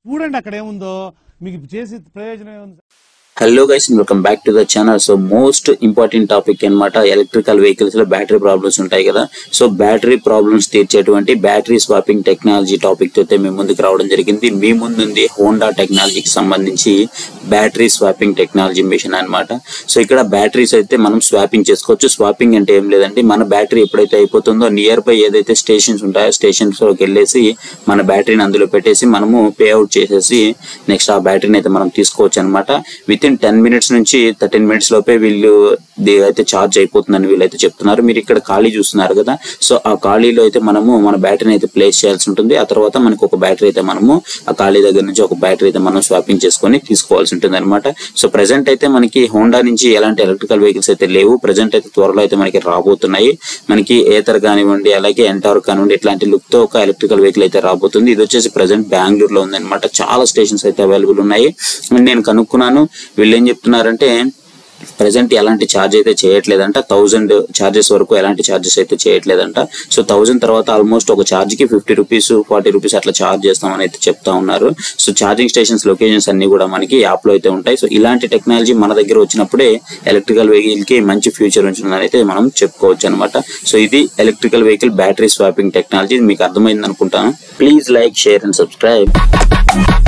చూడండి అక్కడ ఏముందో మీకు చేసి ప్రయోజనం ఏముంది hello guys welcome back to the channel so most important topic అన్నమాట ఎలక్ట్రికల్ వెహికల్స్ లో బ్యాటరీ ప్రాబ్లమ్స్ ఉంటాయి కదా సో బ్యాటరీ ప్రాబ్లమ్స్ తీర్చేటువంటి బ్యాటరీ స్వాపింగ్ టెక్నాలజీ టాపిక్ తో అయితే మేము ముందుకు రావడం జరిగింది మీ ముందుంది హోండా టెక్నాలజీకి సంబంధించి బ్యాటరీ స్వాపింగ్ టెక్నాలజీ మిషన్ అన్నమాట సో ఇక్కడ బ్యాటరీస్ అయితే మనం స్వాపింగ్ చేసుకోవచ్చు స్వాపింగ్ అంటే ఏం లేదండి మన బ్యాటరీ ఎప్పుడైతే అయిపోతుందో నియర్ బై ఏదైతే స్టేషన్స్ ఉంటాయో స్టేషన్స్ లోకి వెళ్ళేసి మన బ్యాటరీని అందులో పెట్టేసి మనము పే అవుట్ చేసేసి నెక్స్ట్ ఆ బ్యాటరీని అయితే మనం తీసుకోవచ్చు అనమాట విత్ ఇన్ టెన్ మినిట్స్ నుంచి థర్టీన్ మినిట్స్ లోపే వీళ్ళు ది అయితే ఛార్జ్ అయిపోతుందని వీళ్ళైతే చెప్తున్నారు మీరు ఇక్కడ ఖాళీ చూస్తున్నారు కదా సో ఆ ఖాళీలో అయితే మనము మన బ్యాటరీని అయితే ప్లేస్ చేయాల్సి ఉంటుంది ఆ తర్వాత మనకు ఒక బ్యాటరీ అయితే మనము ఆ ఖాళీ దగ్గర నుంచి ఒక బ్యాటరీ అయితే మనం స్వాపింగ్ చేసుకొని తీసుకోవాల్సి ఉంటుంది అనమాట సో ప్రెసెంట్ అయితే మనకి హోండా నుంచి ఎలాంటి ఎలక్ట్రికల్ వెహికల్స్ అయితే లేవు ప్రెసెంట్ అయితే త్వరలో అయితే మనకి రాబోతున్నాయి మనకి ఏతర్ కానివ్వండి అలాగే ఎంటార్ కానివ్వండి ఇట్లాంటి లుక్ తో ఒక ఎలక్ట్రికల్ వెహికల్ అయితే రాబోతుంది ఇది వచ్చేసి ప్రెసెంట్ బెంగళూరులో ఉందన్నమాట చాలా స్టేషన్స్ అయితే అవైలబుల్ ఉన్నాయి అండ్ నేను కనుక్కున్నాను వీళ్ళు ఏం చెప్తున్నారంటే ప్రెసెంట్ ఎలాంటి ఛార్జ్ అయితే చేయట్లేదంట థౌజండ్ ఛార్జెస్ వరకు ఎలాంటి ఛార్జెస్ అయితే చేయట్లేదంట సో థౌజండ్ తర్వాత ఆల్మోస్ట్ ఒక ఛార్జ్ కి ఫిఫ్టీ రూపీస్ ఫార్టీ రూపీస్ అట్లా ఛార్జ్ చేస్తామని అయితే చెప్తా ఉన్నారు సో ఛార్జింగ్ స్టేషన్స్ లొకేషన్స్ అన్ని కూడా మనకి యాప్ లో అయితే ఉంటాయి సో ఇలాంటి టెక్నాలజీ మన దగ్గర వచ్చినప్పుడే ఎలక్ట్రికల్ వెహికల్ కి మంచి ఫ్యూచర్ ఉంటుందని అయితే మనం చెప్పుకోవచ్చు అనమాట సో ఇది electrical vehicle battery swapping technology మీకు అర్థమైంది అనుకుంటాను please like share and subscribe